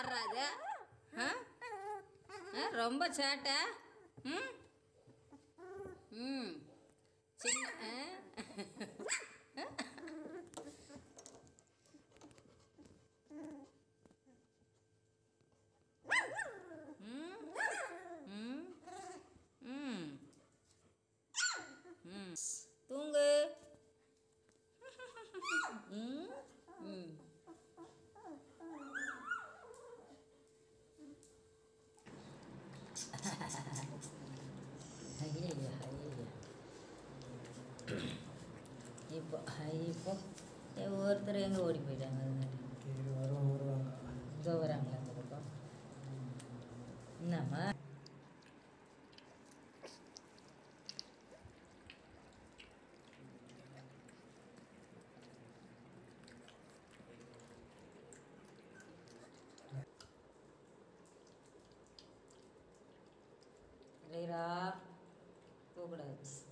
யாரா அது ஆ? ஆ, ரொம்ப சேட்டை ம் ம் சின்ன ஆ? ம் ம் ம் ம் தூங்கு ம் ம் ஐயா ஐயா இப்போ இப்போ ஏ, ஒருத்தர் எங்கே ஓடி போயிட்டாங்க அது மாதிரி சரி வருவாங்க வருவாங்க இதோ வராங்களா அந்த பக்கம் என்னம்மா ரீரா போகக்கூடாது